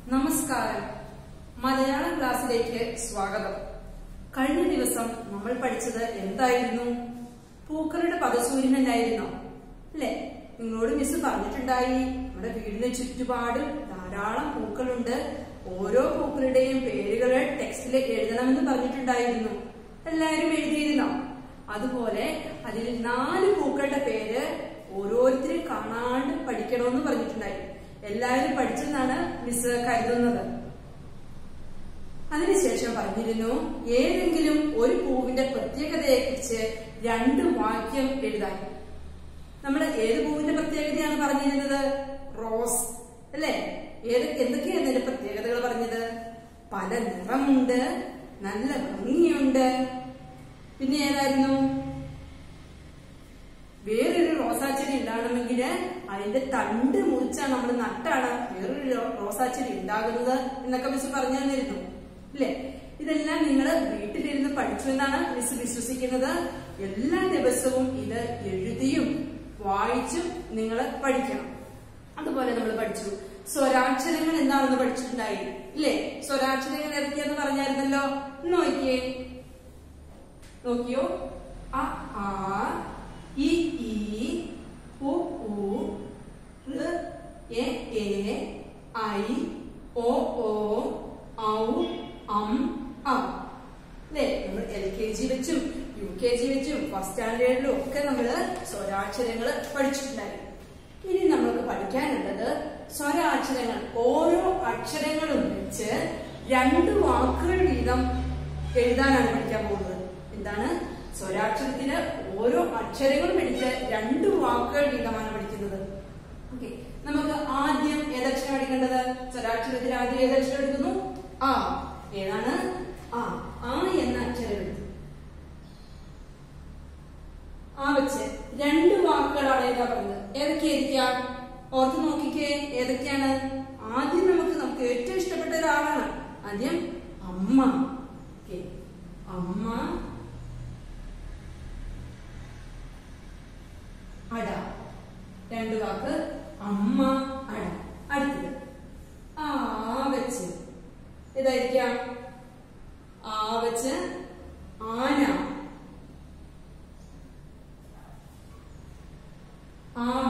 നമസ്കാരം മലയാളം ക്ലാസ്സിലേക്ക് സ്വാഗതം കഴിഞ്ഞ ദിവസം നമ്മൾ പഠിച്ചത് എന്തായിരുന്നു പൂക്കളുടെ പദസൂര്യനല്ലായിരുന്നോ അല്ലെ നിങ്ങളോട് മിസ് പറഞ്ഞിട്ടുണ്ടായി നമ്മുടെ വീടിന് ചുറ്റുപാടും ധാരാളം പൂക്കളുണ്ട് ഓരോ പൂക്കളുടെയും പേരുകൾ ടെക്സ്റ്റിൽ എഴുതണമെന്ന് പറഞ്ഞിട്ടുണ്ടായിരുന്നു എല്ലാവരും എഴുതിയിരുന്നോ അതുപോലെ അതിൽ നാല് പൂക്കളുടെ പേര് ഓരോരുത്തരും കാണാണ്ട് പഠിക്കണമെന്ന് പറഞ്ഞിട്ടുണ്ടായി എല്ലാവരും പഠിച്ചെന്നാണ് മിസ് കരുതുന്നത് അതിനുശേഷം പറഞ്ഞിരുന്നു ഏതെങ്കിലും ഒരു പൂവിന്റെ പ്രത്യേകതയെ കുറിച്ച് രണ്ട് വാക്യം എഴുതാൻ നമ്മൾ ഏത് പൂവിന്റെ പ്രത്യേകതയാണ് പറഞ്ഞിരുന്നത് റോസ് അല്ലെ ഏത് എന്തൊക്കെയാണ് അതിന്റെ പ്രത്യേകതകൾ പറഞ്ഞത് പല നിറമുണ്ട് നല്ല ഭംഗിയുണ്ട് പിന്നെ ഏതായിരുന്നു വേറൊരു റോസാച്ചെടി ഉണ്ടാകണമെങ്കിൽ അതിന്റെ തണ്ട് മുറിച്ചാണ് നമ്മൾ നട്ടാണ് വേറൊരു റോ- റോസാച്ചെടി ഉണ്ടാകുന്നത് എന്നൊക്കെ മിസ് പറഞ്ഞു തന്നിരുന്നു ഇല്ലേ ഇതെല്ലാം നിങ്ങൾ വീട്ടിലിരുന്ന് പഠിച്ചു എന്നാണ് മിസ് വിശ്വസിക്കുന്നത് എല്ലാ ദിവസവും ഇത് എഴുതിയും വായിച്ചും നിങ്ങൾ പഠിക്കണം അതുപോലെ നമ്മൾ പഠിച്ചു സ്വരാക്ഷരങ്ങൾ എന്താണെന്ന് പഠിച്ചിട്ടുണ്ടായി ഇല്ലേ സ്വരാക്ഷരങ്ങൾ ഏതൊക്കെയാന്ന് പറഞ്ഞായിരുന്നല്ലോ ഒന്ന് നോക്കിയേ നോക്കിയോ അ ആ ഇ ഈ ഉ ഊ ഋ എ എ ഐ ഒ ഓ ഔ അം അം അല്ലേ നമ്മൾ എൽ കെ ജി വെച്ചും യു കെ ജി വെച്ചും ഫസ്റ്റ് സ്റ്റാൻഡേർഡിലും ഒക്കെ നമ്മൾ സ്വരാക്ഷരങ്ങൾ പഠിച്ചിട്ടുണ്ടായി ഇനി നമുക്ക് പഠിക്കാനുള്ളത് സ്വരാക്ഷരങ്ങൾ ഓരോ അക്ഷരങ്ങളും വെച്ച് രണ്ട് വാക്കുകൾ വീതം എഴുതാനാണ് പഠിക്കാൻ പോകുന്നത് എന്താണ് സ്വരാക്ഷരത്തിന് ഓരോ അക്ഷരങ്ങളും എടുത്ത് രണ്ട് വാക്കുകൾ വീതമാണ് പഠിക്കുന്നത് ഓക്കെ നമുക്ക് ആദ്യം ഏതക്ഷരം പഠിക്കേണ്ടത് സ്വരാക്ഷരത്തിൽ ആദ്യം ഏതക്ഷരം എടുക്കുന്നു ആ ഏതാണ് ആ ആ എന്ന അക്ഷരം എടുത്തു ആ വെച്ച് രണ്ട് വാക്കുകളാണ് ഏതാ പറഞ്ഞത് ഏതൊക്കെയായിരിക്കാം ഓർത്ത് നോക്കിക്കേ ഏതൊക്കെയാണ് ആദ്യം നമുക്ക് നമുക്ക് ഏറ്റവും ഇഷ്ടപ്പെട്ട ഒരാളാണ് ആദ്യം അമ്മ ഓക്കെ അമ്മ അട രണ്ട് വാക്ക് അമ്മ അട അടുത്തത് ആ വെച്ച് ഏതായിരിക്കാം ആ വെച്ച് ആന ആമ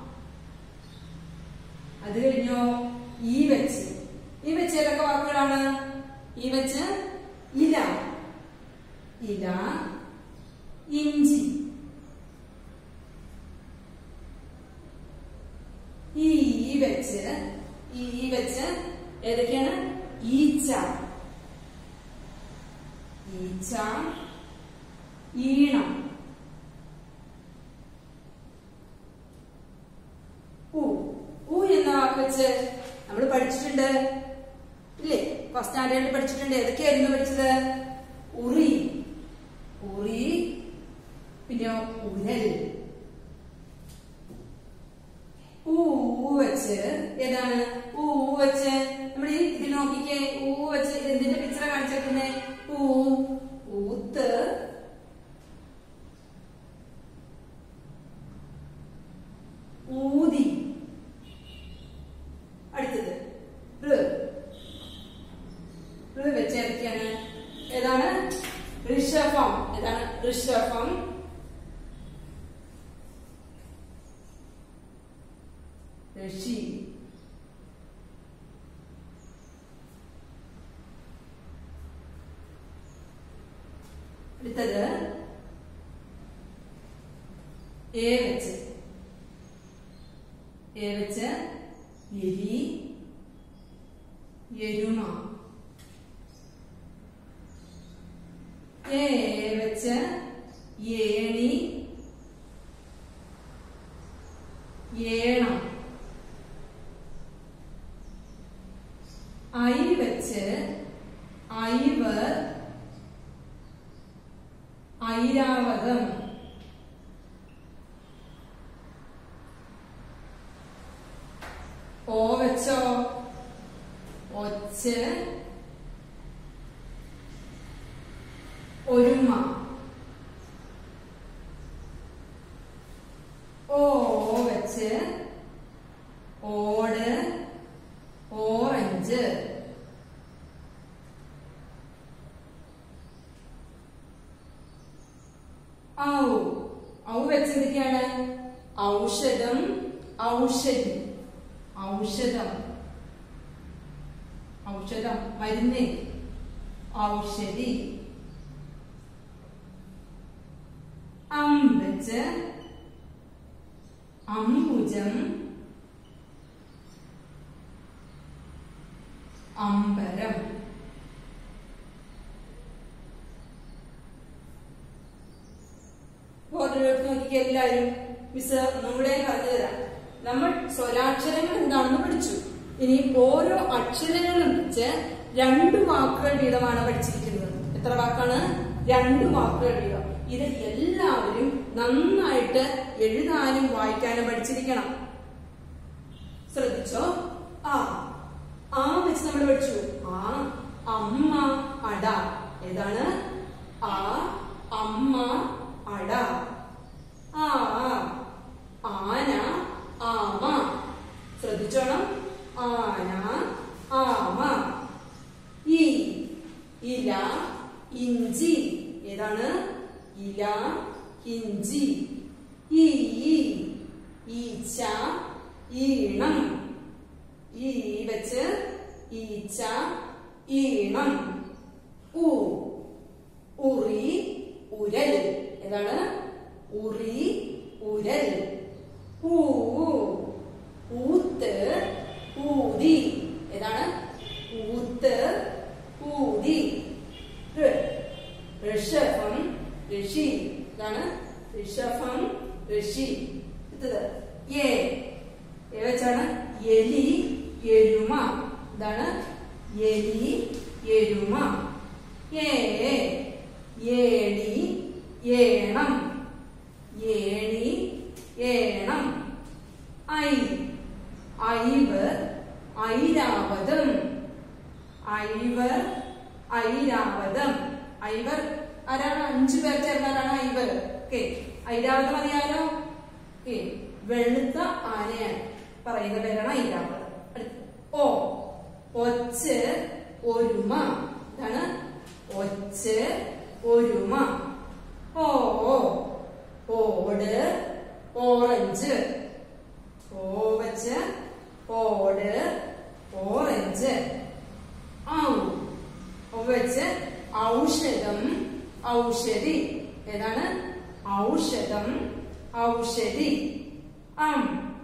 അത് കഴിഞ്ഞോ ഈ വെച്ച് ഈ വെച്ച് ഏതൊക്കെ വാക്കുകളാണ് ഈ വെച്ച് ഇല ഇല ഇഞ്ചി ഈ വെച്ച് ഈ വെച്ച് ഏതൊക്കെയാണ് ഈച്ച ഈച്ച ഈണം ഊ ഊ എന്ന വാക്ക് വെച്ച് നമ്മൾ പഠിച്ചിട്ടുണ്ട് ഇല്ലേ ഫസ്റ്റ് സ്റ്റാൻഡേർഡിൽ പഠിച്ചിട്ടുണ്ട് ഏതൊക്കെയായിരുന്നു പഠിച്ചത് ഉറി ഉറി പിന്നെ ഉരൽ ഊ വെച്ച് ഏതാണ് ഊ വെച്ച് നമ്മൾ ഈ ഇതിൽ നോക്കിക്കേ ഊ വെച്ച് ഇത് എന്തിന്റെ പിക്ചർ കാണിച്ചേക്കുന്നേ ഊ ഊത്ത് ഊതി അടുത്തത് ഋ ഋ വെച്ച് ഏതൊക്കെയാണ് ഏതാണ് ഋഷഭം ഏതാണ് ഋഷഭം ഋഷി അടുത്തത് എ വെച്ച് എ വെച്ച് എലി എരുമ എ വെച്ച് ഏണി ഏണം ഐ വെച്ച് ഐവ് ഐരാവതം ഓ വെച്ചോ ഒച്ച് ഒരുമ ഓ വെച്ച് ഓട് ഓറഞ്ച് ഔഷധം ഔഷധി ഔഷധം ഔഷധം മരുന്ന് ഔഷധി അമ്പച്ച് അംബുജം അമ്പരം ഓരോരുത്തർ നോക്കിക്ക് എല്ലാവരും മിസ് നമ്മുടെ പറഞ്ഞു തരാം നമ്മൾ സ്വരാക്ഷരങ്ങൾ എന്താണെന്ന് പഠിച്ചു ഇനി ഓരോ അക്ഷരങ്ങളും വെച്ച് രണ്ട് വാക്കുകൾ വീതമാണ് പഠിച്ചിരിക്കുന്നത് എത്ര വാക്കാണ് രണ്ട് വാക്കുകൾ വീതം ഇത് എല്ലാവരും നന്നായിട്ട് എഴുതാനും വായിക്കാനും പഠിച്ചിരിക്കണം ശ്രദ്ധിച്ചോ ആ ആ വെച്ച് നമ്മൾ പഠിച്ചു ആ അമ്മ അട ഏതാണ് ആ അമ്മ അട ആ ആന ആമ ശ്രദ്ധിച്ചോണം ആന ആമ ഈ ഇല ഇഞ്ചി ഏതാണ് ഇല ഇഞ്ചി ഈ ഈച്ച ഈണം ഈ വെച്ച് ഈച്ച ഈണം ഉ ഉറി ഉരൽ ഏതാണ് ഉറി ഉരൽ ഊ ഊത്ത് ഊതി ഏതാണ് ഊത്ത് ഊതി ഋ ഋഷഭം ഋഷി ഇതാണ് ഋഷഭം ഋഷി ഇത് ഏ ഏ വെച്ചാണ് എലി എരുമ ഇതാണ് എലി എരുമ ഏ ഏടി ഏണം ഏണി ഏണം ഐ ഐവ് ഐരാവതം ഐവർ ഐരാവതം ഐവർ ആരാണ് അഞ്ചു പേർ ചേർന്നാലാണ് ഐവർ ഓക്കെ ഐരാവതം അറിയാലോ ഓക്കെ വെളുത്ത ആനയാണ് പറയുന്ന പേരാണ് ഐരാവതം അടുത്ത ഓ ഒച്ച് ഒരുമ ഇതാണ് ഒച്ച് ഒരുമ ഓ ഓട് ഓറഞ്ച് ഓ വച്ച് ഓട് ഓറഞ്ച് ഔ ഔ വെച്ച് ഔഷധം ഔഷധി ഏതാണ് ഔഷധം ഔഷധി അം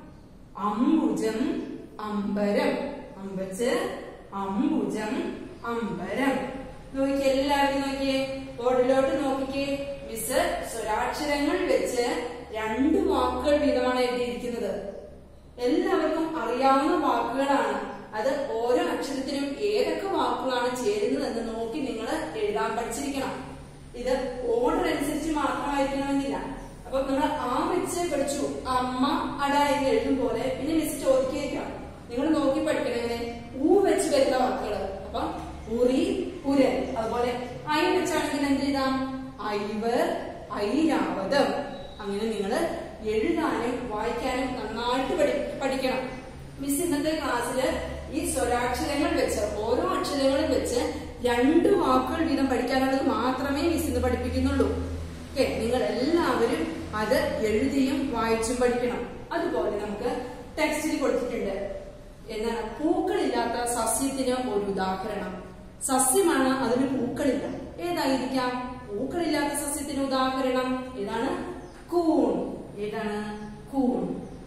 അംബുജം അമ്പരം അമ്പച്ച് അംബുജം അമ്പരം നോക്കി എല്ലാവരും നോക്കിയേ ബോർഡിലോട്ട് നോക്കിക്കേ മിസ് സ്വരാക്ഷരങ്ങൾ വെച്ച് രണ്ട് വാക്കുകൾ വീതമാണ് എഴുതിയിരിക്കുന്നത് എല്ലാവർക്കും അറിയാവുന്ന വാക്കുകളാണ് അത് ഓരോ അക്ഷരത്തിനും ഏതൊക്കെ വാക്കുകളാണ് ചേരുന്നത് എന്ന് നോക്കി നിങ്ങൾ എഴുതാൻ പഠിച്ചിരിക്കണം ഇത് ഓർഡർ അനുസരിച്ച് മാത്രമായിരിക്കണമെന്നില്ല അപ്പൊ നമ്മൾ ആ വെച്ച് പഠിച്ചു അമ്മ അട എന്ന് എഴുതും പോലെ പിന്നെ മിസ് ചോദിക്കേക്കാം നിങ്ങൾ നോക്കി പഠിക്കണം ഇങ്ങനെ ഊ വെച്ച് വരുന്ന വാക്കുകൾ അപ്പൊ ഉറി ഉരൻ അതുപോലെ ഐ വെച്ചാണെങ്കിൽ എന്ത് ചെയ്താം ഐവർ ഐരാവതം അങ്ങനെ നിങ്ങൾ എഴുതാനും വായിക്കാനും നന്നായിട്ട് പഠി പഠിക്കണം മിസ് ഇന്നത്തെ ക്ലാസ്സിൽ ഈ സ്വരാക്ഷരങ്ങൾ വെച്ച് ഓരോ അക്ഷരങ്ങളും വെച്ച് രണ്ട് വാക്കുകൾ വീതം പഠിക്കാനുള്ളത് മാത്രമേ മിസ് ഇന്ന് പഠിപ്പിക്കുന്നുള്ളൂ ഓക്കെ നിങ്ങൾ എല്ലാവരും അത് എഴുതിയും വായിച്ചും പഠിക്കണം അതുപോലെ നമുക്ക് ടെക്സ്റ്റിൽ കൊടുത്തിട്ടുണ്ട് എന്താണ് പൂക്കളില്ലാത്ത സസ്യത്തിന് ഒരു ഉദാഹരണം സസ്യമാണ് അതിന് പൂക്കളില്ല ഏതായിരിക്കാം പൂക്കളില്ലാത്ത സസ്യത്തിന് ഉദാഹരണം ഏതാണ് കൂൺ ഏതാണ് കൂൺ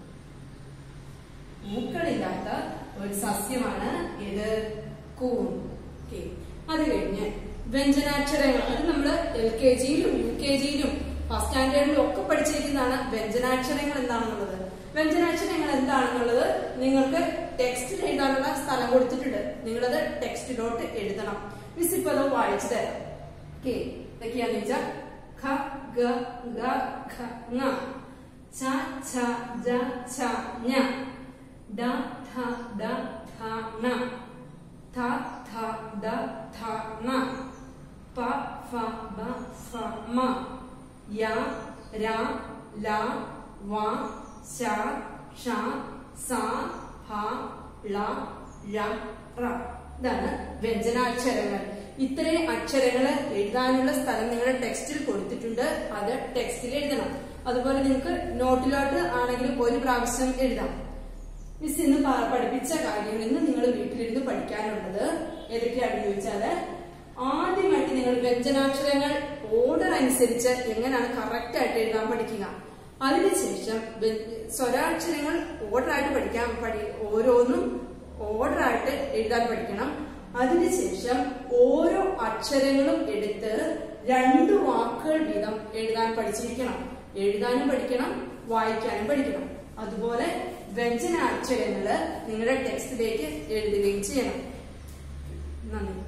പൂക്കളില്ലാത്ത ഒരു സസ്യമാണ് ഇത് കൂൺ ഓക്കെ അത് കഴിഞ്ഞ് വ്യഞ്ജനാക്ഷരങ്ങൾ അത് നമ്മൾ എൽ കെ ജിയിലും യു കെ ജിയിലും ഫസ്റ്റ് സ്റ്റാൻഡേർഡിലും ഒക്കെ പഠിച്ചിരിക്കുന്നതാണ് വ്യഞ്ജനാക്ഷരങ്ങൾ എന്താണെന്നുള്ളത് വ്യഞ്ജനാക്ഷരങ്ങൾ എന്താണെന്നുള്ളത് നിങ്ങൾക്ക് ടെക്സ്റ്റിൽ എഴുതാനുള്ള സ്ഥലം കൊടുത്തിട്ടുണ്ട് നിങ്ങളത് ടെക്സ്റ്റിലോട്ട് എഴുതണം മിസ് ഇപ്പൊ അത് വായിച്ചു തരാം ഓക്കെ എന്തൊക്കെയാന്ന് വെച്ചാൽ ഖ ഗ ഗ ഖ ങ ച ഛ ജ ഛ ഞ ഡ ധ ദ ധ ന ഥ ഥ ദ ധ ന പ ഫ ബ ഫ മ യ ര ല വ ശ ഷ സ ഹ ള ഴ റ ഇതാണ് വ്യഞ്ജനാക്ഷരങ്ങൾ ഇത്രയും അക്ഷരങ്ങൾ എഴുതാനുള്ള സ്ഥലം നിങ്ങളുടെ ടെക്സ്റ്റിൽ കൊടുത്തിട്ടുണ്ട് അത് ടെക്സ്റ്റിൽ എഴുതണം അതുപോലെ നിങ്ങൾക്ക് നോട്ടിലോട്ട് ആണെങ്കിലും ഒരു പ്രാവശ്യം എഴുതാം മിസ് ഇന്ന് പ- പഠിപ്പിച്ച കാര്യങ്ങൾ ഇന്ന് നിങ്ങൾ വീട്ടിലിരുന്ന് പഠിക്കാനുള്ളത് ഏതൊക്കെയാണെന്ന് ചോദിച്ചാല് ആദ്യമായിട്ട് നിങ്ങൾ വ്യഞ്ജനാക്ഷരങ്ങൾ ഓർഡർ അനുസരിച്ച് എങ്ങനെയാണ് കറക്റ്റ് ആയിട്ട് എഴുതാൻ പഠിക്കുക അതിനുശേഷം വ്യ- സ്വരാക്ഷരങ്ങൾ ഓർഡർ ആയിട്ട് പഠിക്കാൻ പഠി ഓരോന്നും ഓർഡർ ആയിട്ട് എഴുതാൻ പഠിക്കണം അതിനുശേഷം ഓരോ അക്ഷരങ്ങളും എടുത്ത് രണ്ട് വാക്കുകൾ വീതം എഴുതാൻ പഠിച്ചിരിക്കണം എഴുതാനും പഠിക്കണം വായിക്കാനും പഠിക്കണം അതുപോലെ വ്യഞ്ജനാക്ഷരങ്ങള് നിങ്ങളുടെ ടെക്സ്റ്റിലേക്ക് എഴുതുകയും ചെയ്യണം നന്ദി